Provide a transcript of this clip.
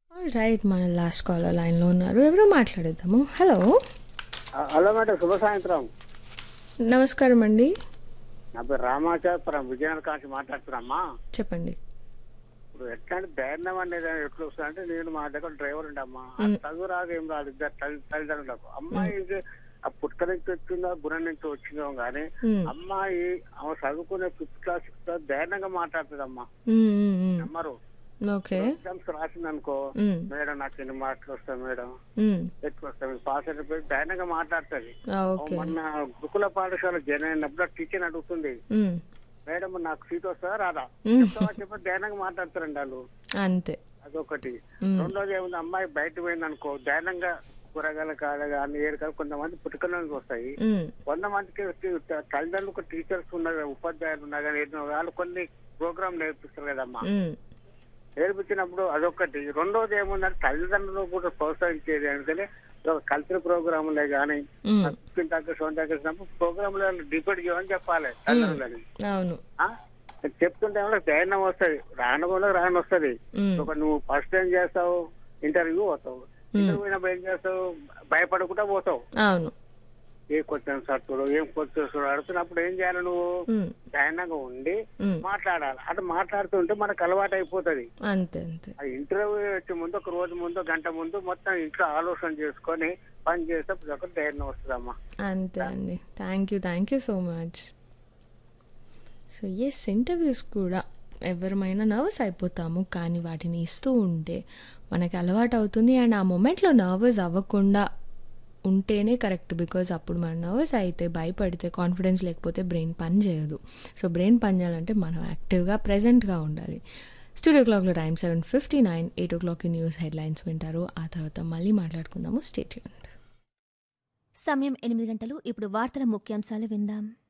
Right మన last caller లైన్లో ఉన్నారు ఎవరో మాట్లాడేద్దాము హలో ఆ- హలో మేడం శుభ సాయంత్రం నమస్కారం అండి నా పేరు రామాచాపురం విజయనగరం కాంచి మాట్లాడుతున్నామ్మా చెప్పండి ఇప్పుడు ఎట్లాంటి ధైర్యం అనేది ఎట్లా వస్తుంది అంటే నేను మా దగ్గర డ్రైవర్ ఉండమ్మా చదువు రాదు ఏం రాదు ఇద్దరు తల్లి తల్లిదండ్రులకు అమ్మాయి ఇది ఆ పుట్ట నుంచి వచ్చిందో గుణం నుంచి వచ్చిందో కానీ మ్మ్. అమ్మాయి ఆమె చదువుకునే ఫిఫ్త్ క్లాస్ సిక్స్త్ క్లాస్ ధైర్యంగా మాట్లాడుతుందమ్మా మ్మ్, మ్మ్, మ్మ్. నమ్మరు ఓకే ఎగ్జామ్స్ రాసిందనుకో మ్మ్, మేడం నాకు ఎన్ని మార్కులు వస్తాయి మేడం మ్మ్. ఎక్కువ వస్తాయి పాస్ అయిపోయి ధైర్యంగా మాట్లాడుతుంది ఆ, ఓకే మొన్న గురుకుల పాఠశాల జన అయినప్పుడు టీచర్ అడుగుతుంది మ్మ్. మేడం నాకు సీట్ వస్తుందా రాదా మ్మ్. చెప్తావా చెప్పి ధైర్యంగా మాట్లాడతారండి వాళ్ళు అంతే అదొకటి మ్మ్. రెండోది ఏముంది అమ్మాయి బయట పోయింది అనుకో ధైర్యంగా కూరగాయల కాడ కానీ ఏడు కాదు కొంతమంది పుట్టుకలోకి వస్తాయి మ్మ్. కొంతమందికి టీ- తల్లిదండ్రులకు టీచర్స్ ఉన్నారు ఉపాధ్యాయులు ఉన్నారు కానీ ఏదో వాళ్ళు కొన్ని ప్రోగ్రామ్ నేర్పిస్తారు కదమ్మా మ్మ్. నేర్పించినప్పుడు అదొకటి రెండోది ఏముందంటే తల్లిదండ్రులు కూడా ప్రోత్సహించేది ఎందుకంటే కల్చరల్ ప్రోగ్రాములే కానీ మ్మ్. స్కిన్ తగ్గ సోన్ తగ్గినప్పుడు ప్రోగ్రాంలో డిబేట్ చేయమని చెప్పాలి తల్లిదండ్రులని అవును ఆ? చెప్తుంటే ఏమన్నా ధైర్యం వస్తుంది రాను కూడా రాని వస్తుంది మ్మ్. ఒక నువ్వు ఫస్ట్ టైం చేస్తావు ఇంటర్వ్యూ పోతావు ఇంటర్వ్యూ అయినప్పుడు ఏం చేస్తావు భయపడకుండా పోతావు అవును ఏ క్వశ్చన్స్ అడుగుతాడు ఏం క్వశ్చన్స్ అడుగుతున్నప్పుడు ఏం చేయాలి నువ్వు మ్మ్. ధైర్యంగా ఉండి మ్మ్. మాట్లాడాలి అటు మాట్లాడుతుంటే మనకు అలవాటు అయిపోతుంది అంతే అంతే ఆ ఇంటర్వ్యూ వచ్చే ముందు ఒక రోజు ముందు గంట ముందు మొత్తం ఇంట్లో ఆలోచన చేసుకొని పని చేస్తే ప్రతి ఒక్కరు ధైర్యం వస్తుందమ్మా అంతే అండి thank you thank you so much so yes interviews కూడా ఎవరమైనా నర్వస్ అయిపోతాము కానీ వాటిని ఇస్తూ ఉంటే మనకి అలవాటు అవుతుంది అండ్ ఆ మూమెంట్లో నర్వస్ అవ్వకుండా ఉంటేనే కరెక్ట్ బికాజ్ అప్పుడు మనం నర్వస్ అయితే భయపడితే కాన్ఫిడెన్స్ లేకపోతే బ్రెయిన్ పని చేయదు సో బ్రెయిన్ పని చేయాలంటే మనం యాక్టివ్గా ప్రజెంట్గా ఉండాలి స్టూడియో క్లాక్లో time seven fifty nine eight o క్లాక్కి న్యూస్ హెడ్లైన్స్ వింటారు ఆ తర్వాత మళ్ళీ మాట్లాడుకుందాము స్టేట్ సమయం ఎనిమిది గంటలు ఇప్పుడు వార్తల ముఖ్యాంశాలు విందాం